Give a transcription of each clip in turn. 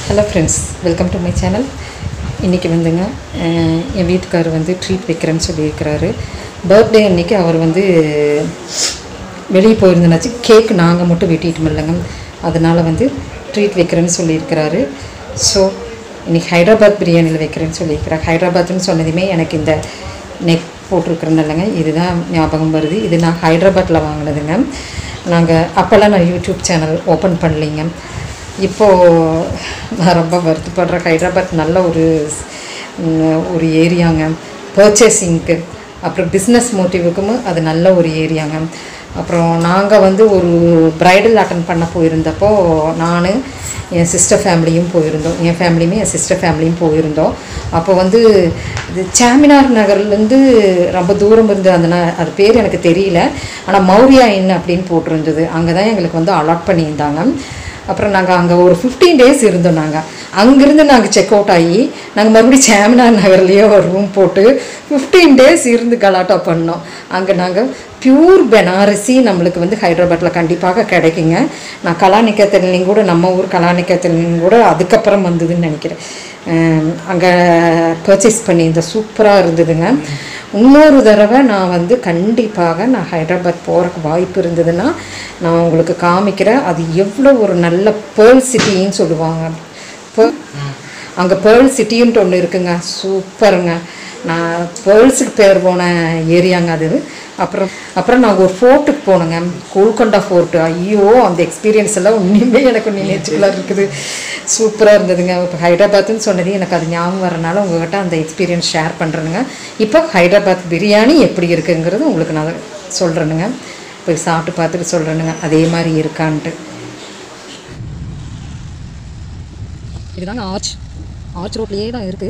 Hello friends welcome to my channel இன்றைக்கி வந்துங்க அஹ், என் வீட்டுக்காரர் வந்து ட்ரீட் வைக்கிறேன்னு சொல்லியிருக்கிறாரு பர்த்டே அன்னைக்கு அவர் வந்து வெளியே போயிருந்தனாச்சு கேக் நாங்கள் மட்டும் வெட்டிட்டு இல்லைங்க அதனால் வந்து ட்ரீட் வைக்கிறேன்னு சொல்லியிருக்கிறாரு ஸோ இன்றைக்கி ஹைதராபாத் பிரியாணியில் வைக்கிறேன்னு சொல்லியிருக்கிறார் ஹைதராபாத்னு சொன்னதுமே எனக்கு இந்த நெக் போட்டிருக்கிறேன்னு இல்லைங்க இதுதான் ஞாபகம் வருது இது நான் ஹைதராபாத்தில் வாங்கினதுங்க நாங்கள் அப்போல்லாம் நான் யூடியூப் சேனல் ஓப்பன் பண்ணலைங்க இப்போது நான் ரொம்ப வருத்தப்படுறேன் ஹைதராபாத் நல்ல ஒரு ம், ஒரு ஏரியாங்க பர்ச்சேசிங்க்கு அப்புறம் பிஸ்னஸ் மோட்டிவுக்கும் அது நல்ல ஒரு ஏரியாங்க அப்புறம் நாங்கள் வந்து ஒரு ப்ரைடல் அட்டன் பண்ண போயிருந்தப்போ நான் என் சிஸ்டர் ஃபேமிலியும் போயிருந்தோம் என் ஃபேமிலியுமே என் சிஸ்டர் ஃபேமிலியும் போயிருந்தோம் அப்போ வந்து இது சாமினார் நகர்லேருந்து ரொம்ப தூரம் இருந்து அந்த ந- அது பேர் எனக்கு தெரியல ஆனால் மௌரியா இன் அப்படின்னு போட்டிருந்தது அங்கே தான் எங்களுக்கு வந்து அலாட் பண்ணியிருந்தாங்க அப்புறம் நாங்கள் அங்கே ஒரு ஃபிஃப்டீன் டேஸ் இருந்தோம் நாங்கள் அங்கேருந்து நாங்கள் செக் அவுட் ஆகி நாங்கள் மறுபடியும் சாமினார் நகர்லேயே ஒரு ரூம் போட்டு ஃபிஃப்டீன் டேஸ் இருந்து கலாட்டா பண்ணோம் அங்கே நாங்கள் பியூர் பெனாரசி நம்மளுக்கு வந்து ஹைதராபாத்தில் கண்டிப்பாக கிடைக்குங்க நான் கலாநிக்கத்திலையும் கூட நம்ம ஊர் கலாநிக்கத்திலையும் கூட அதுக்கப்புறம் வந்ததுன்னு நினைக்கிறேன் அங்கே பர்ச்சேஸ் பண்ணியிருந்தேன் சூப்பராக இருந்ததுங்க இன்னொரு தடவை நான் வந்து கண்டிப்பாக நான் ஹைதராபாத் போகிறக்கு வாய்ப்பு இருந்ததுன்னா நான் உங்களுக்கு காமிக்கிறேன் அது எவ்வளோ ஒரு நல்ல பேர்ல் சிட்டின்னு சொல்லுவாங்க அங்கே பேர்ல் சிட்டின்ட்டு ஒன்று இருக்குங்க சூப்பருங்க நான் பேர்ல்ஸுக்கு பேர் போன ஏரியாங்க அது அப்புறம் அப்புறம் நாங்கள் ஒரு ஃபோர்ட்டுக்கு போனோங்க கோல்கொண்டா ஃபோர்ட்டு ஐயோ அந்த எக்ஸ்பீரியன்ஸ் எல்லாம் உண்மையுமே எனக்கு நினைச்சுக்குள்ள இருக்குது சூப்பராக இருந்ததுங்க இப்போ ஹைதராபாத்னு சொன்னது எனக்கு அது ஞாபகம் வரனால உங்ககிட்ட அந்த எக்ஸ்பீரியன்ஸ் ஷேர் பண்ணுறேனுங்க இப்போ ஹைதராபாத் பிரியாணி எப்படி இருக்குங்கிறது உங்களுக்கு நான் சொல்கிறேனுங்க போய் சாப்பிட்டு பார்த்துட்டு சொல்கிறேனுங்க அதே மாதிரி இருக்கான்ட்டு இதுதாங்க ஆர்ச் ஆர்ச் ரோட்லேயே தான் இருக்குது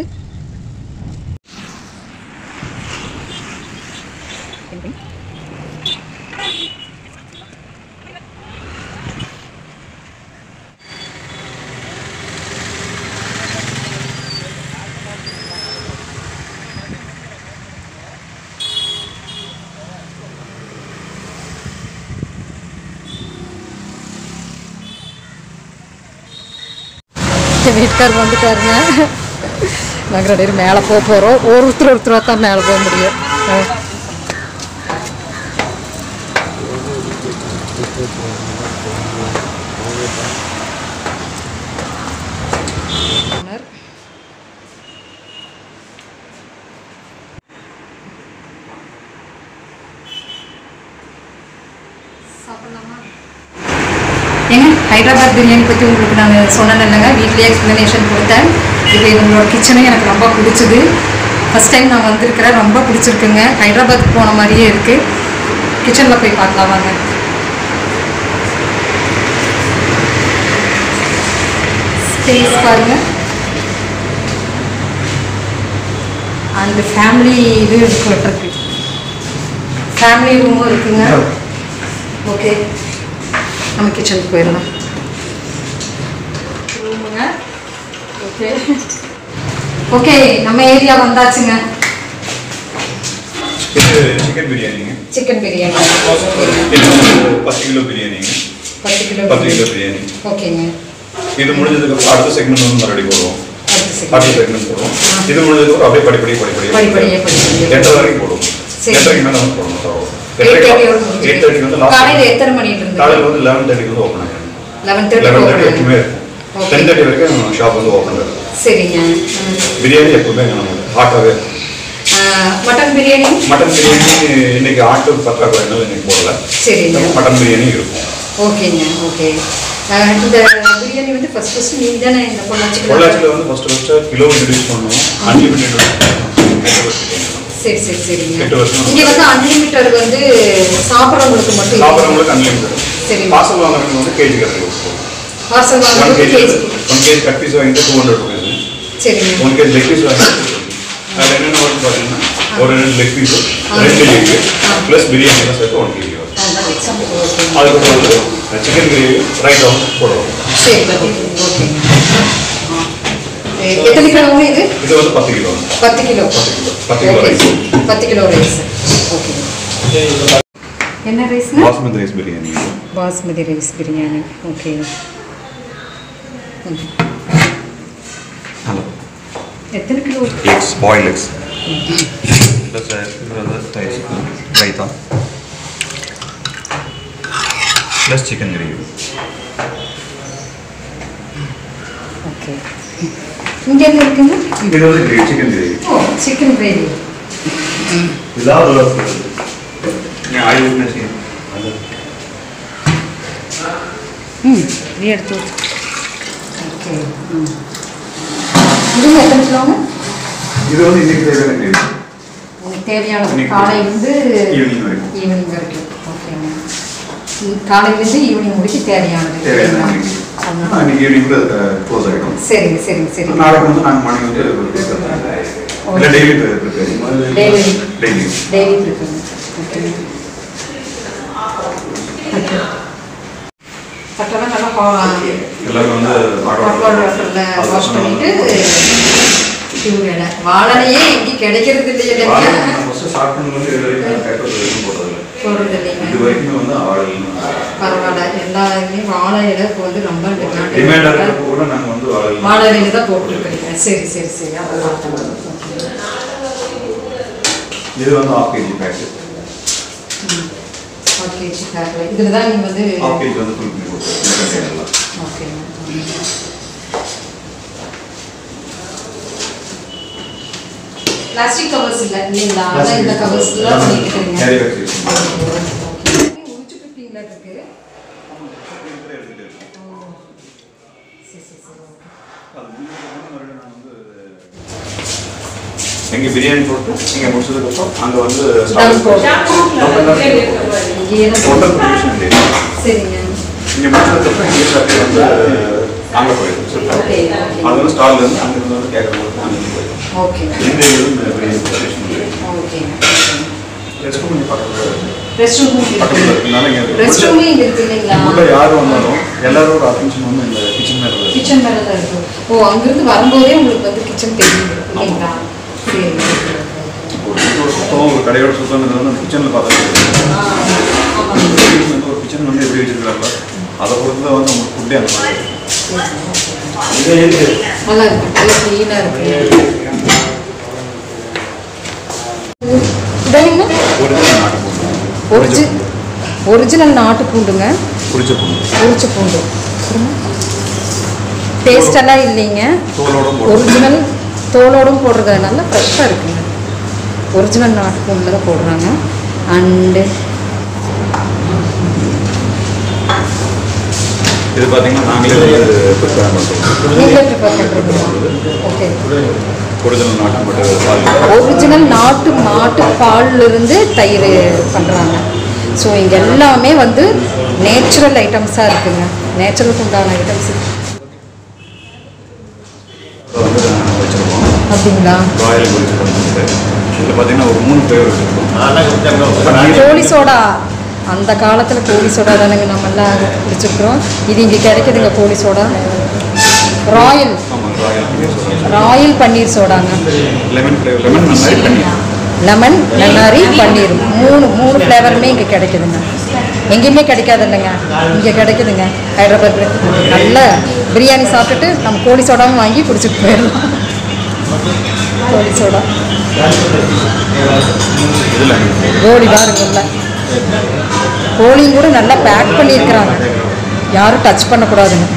என் வீட்டுக்கார் வந்துட்டாருங்க நாங்கள் ரெண்டு பேரும் மேலே போக போகிறோம் ஒருத்தர் ஒருத்தராக தான் மேலே போக முடியும் ஆ. ஏங்க ஹைதராபாத் பிரியாணி பற்றி உங்களுக்கு நான் சொன்னேன் இல்லைங்க வீட்லேயே எக்ஸ்ப்ளனேஷன் கொடுத்தேன் இது உங்களோட கிச்சனும் எனக்கு ரொம்ப பிடிச்சது ஃபஸ்ட் டைம் நான் வந்திருக்கிறேன் ரொம்ப பிடிச்சிருக்குங்க ஹைதராபாத் போன மாதிரியே இருக்குது கிச்சனில் போய் பார்க்கலாம் வாங்க ஸ்பேஸ் பாருங்க அண்ட் ஃபேமிலி இது இருக்கு ஃபேமிலி ரூமும் இருக்குங்க ஓகே நம்ம கிச்சனுக்கு போயிடலாம் ரூமுங்க ஓகே ஓகே நம்ம ஏரியா வந்தாச்சுங்க இது சிக்கன் பிரியாணிங்க சிக்கன் பிரியாணி இது வந்து பத்து கிலோ பிரியாணிங்க பத்து கிலோ பத்து கிலோ பிரியாணி ஓகேங்க இது முடிஞ்சதுக்கு அப்புறம் அடுத்த செக்மெண்ட் வந்து மறுபடியும் போடுவோம் அடுத்த அடுத்த second. செக்மெண்ட் போடுவோம் இது முடிஞ்சதுக்கு அப்புறம் அப்படியே படிப்படி படிப்படி படிப்படியா, படிப்படியா. எட்டரை வரைக்கும் போடுவோம் சரி. எட்டரைக்கு மேலே வந்து போடணும் சார் Eight thirty யோட எயிட் தேர்ட்டிக்கு வந்து லாஸ்ட் காலையில எத்தனை மணிக்கு இருந்து காலையில் வந்து லெவன் தேர்ட்டிக்கு வந்து ஓப்பன் ஆகிடும் லெவன் லெவன் தேர்ட்டி தேர்ட்டி எப்பவுமே இருக்கும் Okay. டென் தேர்ட்டி வரைக்கும் ஷாப் வந்து ஓப்பன் இருக்கும் சரிங்க ம். பிரியாணி எப்பவுமே நமக்கு ஹாட்டாகவே இருக்கும் ஆ, மட்டன் பிரியாணி மட்டன் பிரியாணி இன்னைக்கு ஆட்டு பற்றாக்குறைனால இன்னைக்கு போடல சரிங்க மட்டன் பிரியாணி இருக்கும் ஓகேங்க ஓகே ஆ, இந்த பிரியாணி வந்து ஃபர்ஸ்ட் ஃபர்ஸ்ட் நீங்க தானே இந்த பொள்ளாச்சி பொள்ளாச்சியில் வந்து ஃபர்ஸ்ட் ஃபர்ஸ்ட் கிலோ இன்ட்ரடியூஸ் பண்ணோம் அன்லிமிட்டெட் சரி சரி சரிங்க எட்டு வருஷம். இங்க வந்து அன்லிமிட்டட் வந்து சாப்பிட்றவங்களுக்கு மட்டும் இல்லையா? சாப்பிட்றவங்களுக்கு அன்லிமிட்டட் சரி. பார்சல் வாங்குறவங்க வந்து கேஜி கணக்கு பார்சல் ஒன் வாங்குறது KG KG one KG cut piece வாங்கிட்டு டூ ஹண்ட்ரட் ருபீஸ் சரிங்க ஒன் கேஜி லெக் பீஸ் வாங்கிட்டு அதில் என்னென்ன வரும்னு பார்த்தீங்கன்னா ஒரு ரெண்டு லெக் பீஸ் ரெண்டு லெக் ப்ளஸ் பிரியாணி எல்லாம் சேர்த்து ஒன் கேஜி வரும் ஓகே அதுக்கப்புறம் வந்து சிக்கன் கிரேவி ரைட் ஆஃப் போடுவோம் சரி ஓகே எத்தனை கிலோ இது இது வந்து பத்து கிலோ பத்து கிலோ பத்து கிலோ ஓகே rice. பத்து கிலோ ரைஸ் ஓகே என்ன ரைஸ்னா basmati rice biryani basmati rice biryani okay எத்தனை kilo egg boil egg plus தயிர் raita plus chicken gravy okay இங்கே என்ன இருக்குங்க இது வந்து gravy chicken gravy oh chicken gravy இல்லாத ஆயில் ஊற்றினா அது ம் நீ எடுத்து ஓகே ம் இதுங்க எத்தனை கிலோங்க இது வந்து இன்னைக்கு தேவையான கிரேவி உங்களுக்கு தேவையான இன்னைக்கு காலையிலேருந்து ஈவினிங் வரைக்கும் ஈவினிங் வரைக்கும் ஓகேங்க ம், காலையிலேருந்து ஈவினிங் முடிக்க தேவையானது தேவையான சரிங்களா? இன்னைக்கு ஆமா. ஆ, இன்னைக்கு ஈவினிங் கூட க்ளோஸ் ஆகிடும் சரிங்க சரிங்க சரிங்க நாளைக்கு வந்து நாங்கள் மார்னிங் வந்து இல்லை daily prepare Daily. Daily daily இருக்குங்க ஓகே சட்டெல்லாம் நல்லா பா- எல்லாமே வந்து ஹாட் வாட்டர் வாட்டரில் வாஷ் பண்ணிட்டு இது வேலை வாழலையே எங்கேயும் கிடைக்கிறது இல்லையா ஃபஸ்ட்டு ஸ்டார்ட் பண்ணது இது வரைக்கும் பேப்பர் வரைக்கும் போட்டதில்லை போடுறது இது இல்லைங்க வரைக்குமே வந்து ஆயில் பரவாயில்ல எல்லா இதுலேயும் வாழை இலை இப்போ வந்து ரொம்ப டிமாண்டாக டிமாண்ட் இருக்கப்போ கூட நாங்கள் வந்து ஆயில் வாழை இலையில தான் போட்டுருக்கீங்க சரி சரி சரி அதெல்லாம் ஓகே இது வந்து ஆஃப் கேஜி பேக்கெட் ஓகே பேக்கில் இதில் தான் நீங்கள் வந்து ஆஃப் கேஜி வந்து ஃபுல் பண்ணி கொடுத்துருக்கோம் ஓகே பிளாஸ்டிக் கவர்ஸ் இல்லை இல்லைங்களா அதான் இந்த கவர்ஸ்லாம் பண்ணிக்கிறீங்க கேரி பேக் யூஸ் உரிச்சு கொடுப்பீங்களா இருக்கு சரி சரி சரி எங்க பிரியாணி போட்டு நீங்க முடிச்சதுக்கப்புறம் அங்க வந்து Dum போட்டு. இங்கேயே தான் ஹோட்டல் ப்ரொவிஷன் இல்லை சரிங்க இங்க முடிச்சதுக்கப்புறம் இங்கே சாப்பிட்டு வந்து அங்க போயிடும் ஓகே ஓகே அது வந்து ஸ்டால்ல இருந்து அங்க இருந்து வந்து கேட்கறது அங்க இருந்து போயிடும் ஓகே இந்த இது வந்து பிரியாணி ப்ரொவிஷன் இல்லை ஓகே ரெஸ்ட் ரூம் இங்கே பக்கத்தில் இருக்கு. ரெஸ்ட் ரூம் பக்கத்தில் இருக்கனால இங்கே ரெஸ்ட் ரூமே இங்கே இருக்கு இல்லைங்களா உள்ள யார் வந்தாலும் எல்லாரோட அட்டென்ஷன் வந்து இந்த கிச்சன் மேலே இருக்கு கிச்சன் மேலே தான் இருக்கு ஓ அங்கிருந்து வரும்போதே உங்களுக்கு வந்து கிச்சன் தெரியும் இல்லைங்களா சரி ஓகே, ஓகே, ஒரு ஒரு சுத்தம் ஒரு கடையோட சுத்தம் வந்து அந்த கிச்சனில் பார்த்தா ஓகே. ஆ, ஆமாம். வந்து ஒரு கிச்சன் வந்து எப்படி வச்சிருக்காங்க அதை பொறுத்து தான் வந்து உங்களுக்கு ஃபுட்டே அந்த மாதிரி இருக்கும். நல்லா இருக்கு நல்லா க்ளீனாக இருக்கு இதானுங்க ஒரிஜினல் நாட்டு பூண்டு ஒரிஜி ஒரிஜினல் நாட்டு பூண்டுங்க புளிச்ச பூண்டு உரிச்ச பூண்டு டேஸ்ட் எல்லாம் இல்லைங்க தோலோட போட்டு ஒரிஜினல் தோலோடும் போடுறதுனால ஃப்ரெஷ்ஷாக இருக்குங்க ஒரிஜினல் நாட்டு பூண்டில் தான் போடுறாங்க அண்டு இது பார்த்தீங்கன்னா நாங்களே வந்து ப்ரிப்பேர் பண்ணுறோம் நீங்களே ப்ரிப்பேர் பண்ணுறீங்களா ஓகே ஒரிஜினல் நாட்டு மட்டும் பால் ஒரிஜினல் நாட்டு மாட்டு பால்ல இருந்து தயிர் பண்ணுறாங்க ஸோ இங்கே எல்லாமே வந்து நேச்சுரல் ஐட்டம்ஸாக இருக்குங்க நேச்சுரலுக்கு உண்டான ஐட்டம்ஸ் வந்து நாங்கள் வச்சுருக்கோம் அப்படிங்களா ராயல் குளிச்சு பண்ணிட்டு இதில் பார்த்தீங்கன்னா ஒரு மூணு ஃப்ளேவர் வச்சுருக்கோம் கோழி சோடா அந்த காலத்தில் கோழி சோடா தானேங்க நம்மெல்லாம் குடிச்சிருக்கிறோம் இது இங்கே கிடைக்குதுங்க கோழி சோடா ராயல் ஆமாம் ராயல் ராயல் பன்னீர் சோடாங்க லெமன் ஃப்ளேவர் லெமன் மாதிரி பண்ணி லெமன் நன்னாரி பன்னீர் மூணு மூணு ஃப்ளேவருமே இங்கே கிடைக்குதுங்க எங்கேயுமே கிடைக்காது இல்லைங்க இங்கே கிடைக்குதுங்க ஹைதராபாத்தில் நல்ல பிரியாணி சாப்பிட்டுட்டு நம்ம கோழி சோடாவும் வாங்கி குடிச்சிட்டு போயிடலாம் கோழி சோடா இது லெமன் கோழி பாருங்கல்ல கோழியும் கூட நல்லா பேக் பண்ணியிருக்கிறாங்க யாரும் டச் பண்ணக்கூடாதுங்க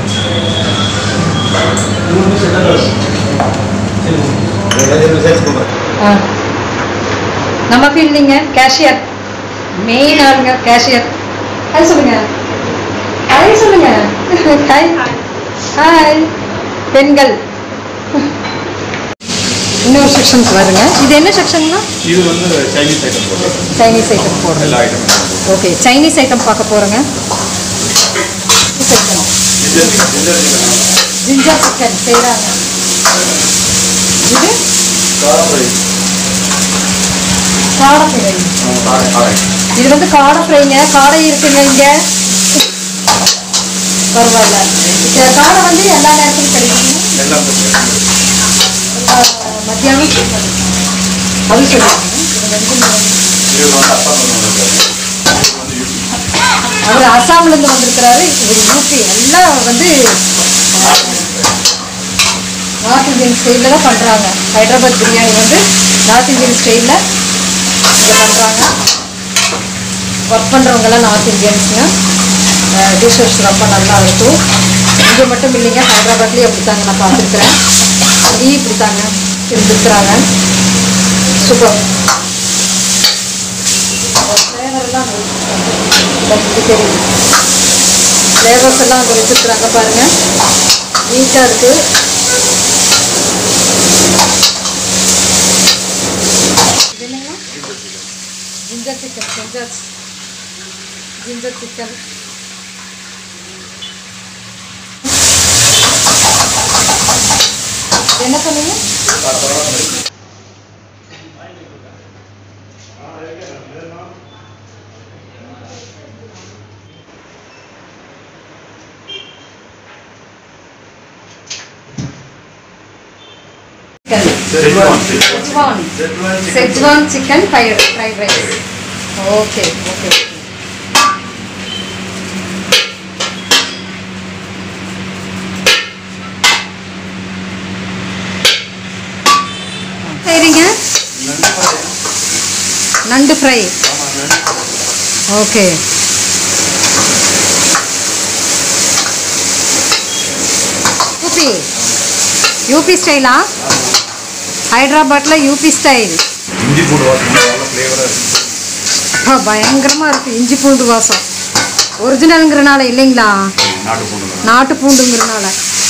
ஆ நம்ம ஃபீல்டிங்க கேஷியர் மெயின் ஆளுங்க கேஷியர் ஹாய் சொல்லுங்க ஹாய் சொல்லுங்க ஹாய் ஹாய் பெண்கள் இன்னொரு செக்ஷனுக்கு வருங்க இது என்ன செக்ஷன்னா இது வந்து சைனீஸ் ஐட்டம் போட்டு சைனீஸ் ஐட்டம் போடுறோம் எல்லா ஐட்டமும் ஓகே சைனீஸ் ஐட்டம் பார்க்க போகிறோங்க ஜிஞ்சர் சிக்கன் செய்கிறாங்க இது காடை ஃப்ரை இது வந்து காடை ஃப்ரைங்க காடை இருக்குங்க இங்கே பரவாயில்ல இந்த காடை வந்து எல்லா நேரத்துலையும் கிடைக்குங்க எல்லாம் எல்லா மத்தியானம் அது சொல்லுவாங்க இது வந்து இது வந்து அப்பா பண்ணுவாங்க அவர் அசாம்லேருந்து வந்திருக்கிறாரு இவர் யூபி எல்லாம் வந்து நார்த் இந்தியன் ஸ்டைலில் தான் பண்ணுறாங்க ஹைதராபாத் பிரியாணி வந்து நார்த் இந்தியன் ஸ்டைலில் இங்கே பண்ணுறாங்க ஒர்க் பண்ணுறவங்கெல்லாம் நார்த் இந்தியன்ஸுங்க டிஷ்ஷஸ் ரொம்ப நல்லா இருக்கும் இங்கே மட்டும் இல்லைங்க ஹைதராபாத்லேயும் அப்படி தாங்க நான் பார்த்துருக்குறேன் அங்கேயும் இப்படி தாங்க இருந்துருக்குறாங்க சூப்பர் ஃப்ளேவர்லாம் இது தெரியுது ஃப்ளேவர்ஸ் எல்லாம் அங்கே வச்சுருக்குறாங்க பாருங்கள் நீட்டாக இருக்குது இது என்னங்க ginger chicken ginger ginger chicken என்ன சொன்னீங்க schezwan schezwan schezwan chicken fried fried rice okay okay சரிங்க நண்டு ஃப்ரை ஓகே யூபி யூபி ஸ்டைலா ஹைதராபாத்தில் யூபி ஸ்டைல் இஞ்சி பூண்டு வாசனை நல்ல ஃப்ளேவராக இருக்கு அப்பா பயங்கரமாக இருக்குது இஞ்சி பூண்டு வாசம் ஒரிஜினலுங்கிறனால இல்லைங்களா நாட்டு பூண்டு தான் நாட்டு பூண்டுங்கிறனால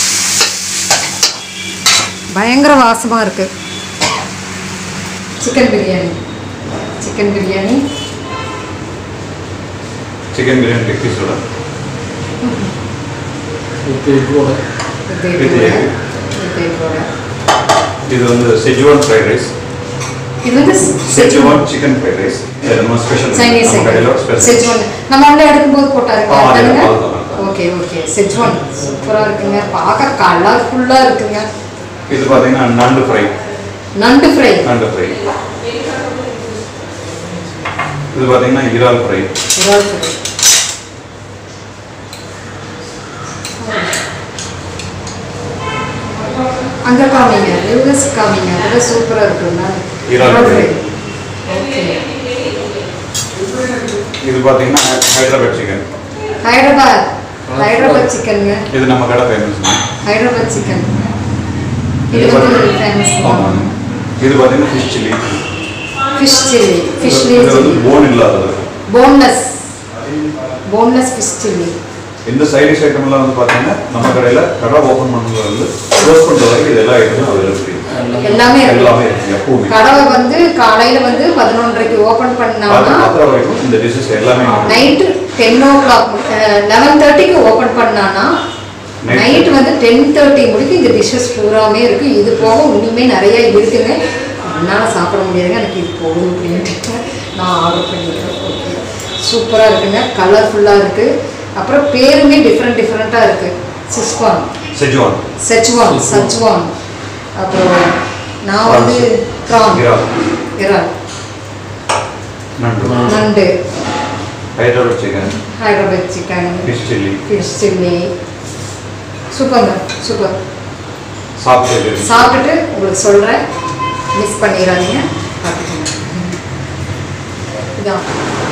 பயங்கர வாசமாக இருக்குது chicken biryani chicken biryani chicken biryani leg பீஸோட வித் எக்கோட. With egg. வித் எக்கோட. இது வந்து செஜ்வான் ஃப்ரைட் ரைஸ் இது வந்து செஜ்வான் சிக்கன் ஃப்ரைட் ரைஸ் இது நம்ம ஸ்பெஷல் சைனீஸ் நம்ம கடையில் ஸ்பெஷல் செஜ்வான் நம்ம உள்ள எடுக்கும்போது போட்டாரு ஆ, அது பாருங்க அதுதான், அதுதான். ஓகே ஓகே செஜ்வான் சூப்பராக இருக்குங்க பார்க்க கலர்ஃபுல்லாக இருக்குங்க இது பார்த்தீங்கன்னா நண்டு ஃப்ரை நண்டு ஃப்ரை நண்டு ஃப்ரை இது பார்த்தீங்கன்னா இறால் ஃப்ரை இறால் ஃப்ரை அங்கே காமிங்க ரிவர்ஸ் காமிங்க அதெல்லாம் சூப்பராக இருக்குங்க இறால் fry. ஓகே இது பார்த்தீங்கன்னா ஹைதராபாத் சிக்கன் ஹைதராபாத் ஹைதராபாத் சிக்கனுங்க இது நம்ம கடை ஃபேமஸ் ஹைதராபாத் சிக்கன் இது இது வந்து பார்த்தீங்கன்னா ஃபேமஸ் ஆமாம் இது பார்த்தீங்கன்னா fish chilli fish chilli fish இது வந்து சில்லி போன் இல்லாதது போன்லெஸ் போன்லெஸ் ஃபிஷ் சில்லி இந்த சைடிஷ் ஐட்டம் எல்லாம் வந்து பார்த்தீங்கன்னா நம்ம கடையில் கடை ஓப்பன் பண்ணதுல இருந்து க்ளோஸ் பண்ணுற வரைக்கும் இது எல்லா ஐட்டமும் அதில் இருக்கு எல்லாமே இருக்கு எல்லாமே இருக்கு எப்பவுமே கடவை வந்து காலையில வந்து பதினொன்றரைக்கு ஓபன் அது பண்ணாங்கன்னா மாத்திர வரைக்கும் இந்த டிஷ்ஷஸ் எல்லாமே இருக்கு. Night ten o'clock eleven தேர்ட்டிக்கு ஓபன் பண்ணானா Night. நைட் வந்து டென் தேர்ட்டி முடிக்கும் இந்த டிஷ்ஷஸ் பூராமே இருக்கு இது போக இன்னுமே நிறைய இருக்குங்க என்னால் சாப்பிட முடியாதுங்க எனக்கு இது போதும் அப்படின்ட்டு நான் ஆர்டர் பண்ணிக்கிறேன் ஓகே சூப்பராக இருக்குங்க கலர்ஃபுல்லாக இருக்கு அப்புறம் பேருமே டிஃப்ரெண்ட் டிஃப்ரெண்ட்டாக இருக்கு சிஸ்பான் செஜ்வான் செச்வான் சச்வான் அப்புறம் நான் வந்து ப்ரான் இறால் இறால் நண்டு நண்டு Hyderabad chicken Hyderabad chicken fish chilli fish chilli சூப்பர்ங்க சூப்பர் சாப்பிட்டு சாப்பிட்டுட்டு உங்களுக்கு சொல்கிறேன் மிஸ் பண்ணிடாதீங்க பார்த்துக்கோங்க இதான்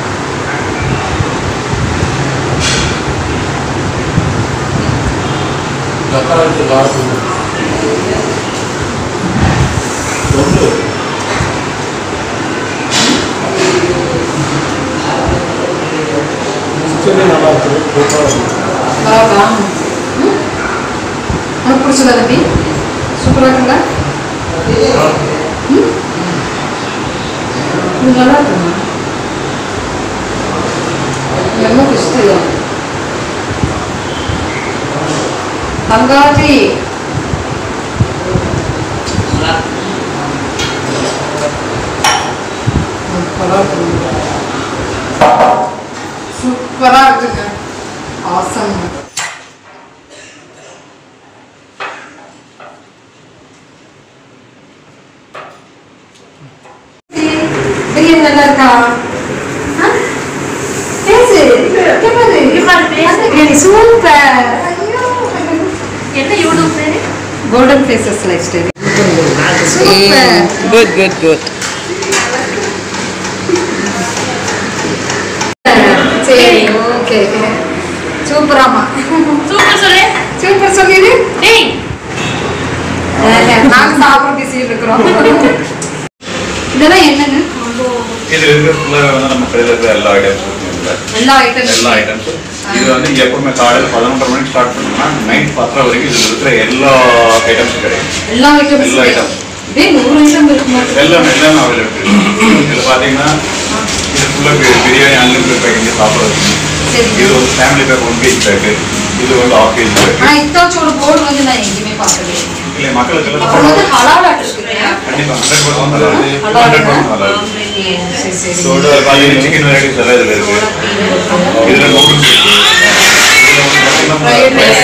தக்காளி காரத்துக்கு ஒன்று சிக்கனே நல்லா இருக்குது சூப்பராக இருக்குது பரவாயில்ல ம் உனக்கு பிடிச்சதா தம்பி சூப்பராக இருக்குல்ல ம் இது நல்லா இருக்குங்க என்ன ஃபிஷ் தெரியும் தங்காச்சி சூப்பராக இருக்குங்க ஆசம் பிரியாணி நல்லா இருக்கா ஆ? பேசு இங்க பாரு. இங்க பாரு, பேசு. அந்த பிரியாணி சூப்பர் என்ன யூடியூப் பேரு golden modern faces lifestyle super good good good சரி ஓகே சூப்பராமா சூப்பர் சொல்லு சூப்பர் சொல்லிடு டேய் நாங்க சாப்பிட பிஸி இருக்கிறோம் இதெல்லாம் என்னங்க இது இருக்கிற ஃபுல்லாக வந்து நம்ம கடையில் இருக்கிற எல்லா ஐட்டம்ஸும் எல்லா ஐட்டம்ஸ் எல்லா ஐட்டம்ஸும் இது வந்து எப்பவுமே காலையில் பதினொன்றரை மணிக்கு ஸ்டார்ட் பண்ணோம்னா நைட் பத்தரை வரைக்கும் இதில் இருக்கிற எல்லா ஐட்டம்ஸும் கிடைக்கும் எல்லா ஐட்டம்ஸ் எல்லா items. இதே நூறு ஐட்டம் இருக்குமா எல்லாமே எல்லாமே அவைலபிள் இதில் பார்த்தீங்கன்னா இது ஃபுல்லாக பிரியாணி அன்லிமிட்டட் பேக் இங்கே சாப்பிட்றது சரி இது வந்து family pack one KG pack இது வந்து ஆஃப் கேஜி பேக்கு ஆனா இத்தாச்சோட போர்டு வந்து நான் எங்கேயுமே பார்த்தது இல்லை. இல்லை மக்களுக்கு எல்லாம் அப்புறம் வந்து ஹலாலாட் இருக்குங்க கண்டிப்பாக ஹண்ட்ரட் பர்சன்ட் நல்லா ஹண்ட்ரட் பர்சன்ட் நல்லா சரி சரி ஸோ பார்த்தீங்கன்னா சிக்கன் வெரைட்டிஸ் எல்லாம் இதில் இருக்கு இதில் நூடுல்ஸ் Fried rice.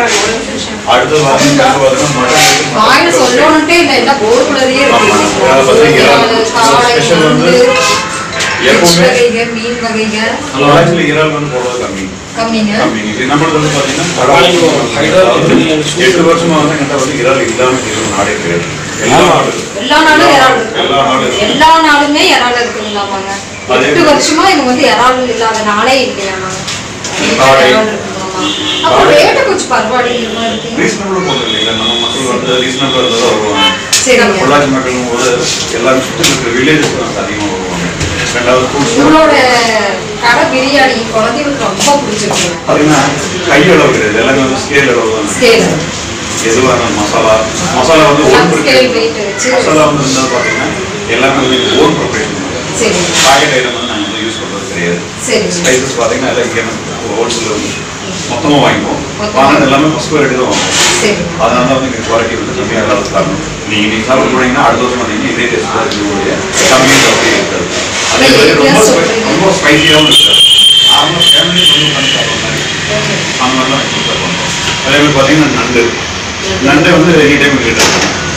அடுத்து பார்த்தீங்கன்னா மட்டன் வாயில சொல்லணுன்ட்டே இல்லை எல்லாம் போர்டுக்குள்ளதே ஆமா. அதை பத்தி இறால் ஸ்பெஷல் வந்து எப்பவுமே வகைங்க மீன் வகைங்க ஆக்சுவலி இறால் வந்து போடுறது கம்மி கம்மிங்க கம்மி இது நம்மளது வந்து பார்த்தீங்கன்னா நாளைக்கு ஒரு ஹைதராபாத் பிரியாணி எட்டு வருஷமா வந்து என்கிட்ட வந்து இறால் இல்லாமல் இருக்கிற நாடே கிடையாது எல்லா நாடும் எல்லா நாளும் இறால் இருக்கு. எல்லா நாடும் இருக்கு. எல்லா நாளுமே இறால் இருக்குங்களாமாங்க அதே எட்டு வருஷமா இவங்க வந்து இறால் இல்லாத நாளே இல்லையாமாங்க காடை. இறால் இருக்குங்களாமா. அப்போ ரேட்டு கொஞ்சம் பரவாயில்லைங்களா இருக்குங்க ரீசனபிள் போடுறது இல்லைங்களா நம்ம மக்கள் வந்து ரீசனபிள் இருந்தால் தான் வருவாங்க சரிங்க பொள்ளாச்சி மக்களும் போது எல்லாரும் சுற்றி இருக்கிற வில்லேஜஸ் வந்து அதிகமாக வருவாங்க ரெண்டாவது ஃப்ரூட்ஸ் இவங்களோட கடை பிரியாணி குழந்தைங்களுக்கு ரொம்ப பிடிச்சிருக்கு பார்த்தீங்கன்னா கை அளவு கிடையாது எல்லாமே வந்து ஸ்கேல் அளவு தான் ஸ்கேல் எதுவாக இருந்தாலும் மசாலா மசாலா வந்து ஓன் ஸ்கேல் வெயிட் வச்சு மசாலா வந்து இருந்தால் பார்த்தீங்கன்னா எல்லாமே வந்து ஓன் ப்ரிப்பரேஷன் சரிங்க பாக்கெட் ஐட்டம் வந்து நாங்கள் வந்து யூஸ் பண்ணுறது கிடையாது சரிங்க ஸ்பைசஸ் பார்த்தீங்கன்னா எல்லாம் இங்கே ஹோல்சேலில் வந்து மொத்தமாக வாங்கிப்போம் மொத்தமா. வாங்கினது எல்லாமே ஃபஸ்ட் குவாலிட்டி தான் வாங்குவோம் சரிங்க அதனால தான் வந்து இங்கே குவாலிட்டி வந்து கம்மியாக இல்லாத காரணம் நீங்கள் இன்னைக்கு சாப்பிட போனீங்கன்னா அடுத்த வருஷம் வந்தீங்கன்னா இதே டேஸ்ட் தான் இருக்கக்கூடிய கம்மியாக அப்படியே இருக்காது அதே மாதிரி ரொம்ப spi- ரொம்ப ஸ்பைசியாகவும் இருக்காது நார்மலாக ஃபேமிலி வந்து உட்காந்து சாப்பிட்ற மாதிரி அந்த மாதிரிலாம் ப்ரிப்பேர் பண்ணுறோம் அதே மாதிரி பார்த்தீங்கன்னா நண்டு நண்டு வந்து எனி டைம் கிட்ட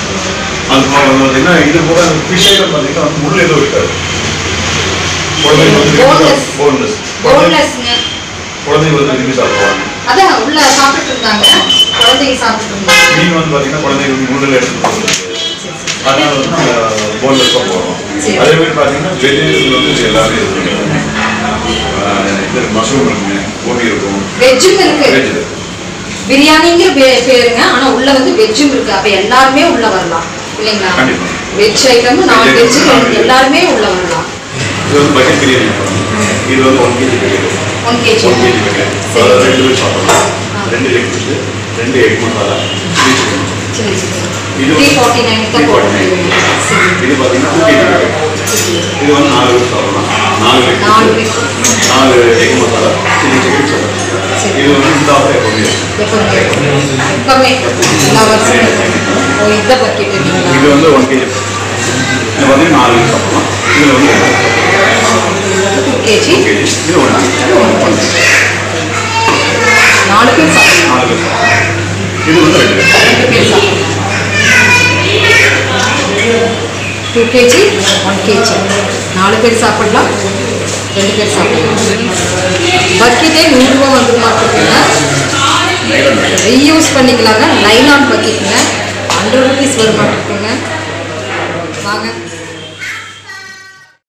அது போக வந்து பார்த்தீங்கன்னா இது போக ஃபிஷ் ஐட்டம் பார்த்தீங்கன்னா வந்து முள் எதுவும் இருக்காது குழந்தைங்க வந்து Boneless. போன்லெஸ் போன்லெஸ்ங்க குழந்தைங்க வந்து விரும்பி சாப்பிடுவாங்க அதான் உள்ள சாப்பிட்டு இருந்தாங்க குழந்தைங்க சாப்பிட்டு இருந்தாங்க மீன் வந்து பார்த்தீங்கன்னா குழந்தைங்க வந்து முள்ளில் எடுத்து போகிறது அதனால வந்து நாங்கள் போன்லெஸ் தான் போடுறோம் சரி. அதே மாதிரி பார்த்தீங்கன்னா வெஜிடபிள் வந்து இது எல்லாமே இருக்கு ஆஹ் இது மஷ்ரூம் இருக்குங்க கோபி இருக்கும் வெஜ்ஜும் இருக்கு வெஜ் பிரியாணிங்கிற பே- பேருங்க ஆனா உள்ள வந்து வெஜ்ஜும் இருக்கு அப்ப எல்லாருமே உள்ள வரலாம் இல்லைங்களா கண்டிப்பா. வெஜ் ஐட்டம் நான் வெஜ் எல்லாருமே உள்ள வரலாம் இது வந்து பக்கெட் பிரியாணி இது வந்து one KG biryani one KG one KG biryani அதாவது ரெண்டு பேர் சாப்பிடலாம் ரெண்டு லெக் பீஸ் ரெண்டு எக் மசாலா த்ரீ சிக்கன் சரி சரி இது த்ரீ ஃபார்ட்டி நைன் தான் போட்டுருக்கீங்க சரி இது பார்த்தீங்கன்னா டூ கேஜி பிரியாணி இது வந்து நாலு பேர் சாப்பிடலாம் நாலு லெக் நாலு பீஸ் பேர் நாலு எக் மசாலா சில்லி சிக்கன் சாப்பிடலாம் இது வந்து இந்த ஆஃபர் எப்பவுமே எப்பவுமே எப்பவுமே எல்லா வருஷமும் ஓ இந்த பக்கெட் இது இல்லைங்களா வந்து ஒன் கேஜி இது பார்த்தீங்கன்னா நாலு பேர் சாப்பிடலாம் இதில் வந்து டூ கேஜி டூ கேஜி இது ஒன்று நாலு பேர் சாப்பிடலாம் நாலு பேர் சாப்பிடலாம் இது வந்து ரெண்டு பேர் ரெண்டு பேர் சாப்பிடலாம் டூ கேஜி ஒன் கேஜி நாலு பேர் சாப்பிடலாம் ரெண்டு பேர் சாப்பிடலாம் பக்கெட்டே நூறுரூவா வந்து மாட்டிருக்குங்க ரீயூஸ் பண்ணிக்கலாங்க நைலான் பக்கெட்டுங்க ஹண்ட்ரட் ருபீஸ் வர மாட்டிருக்குங்க வாங்க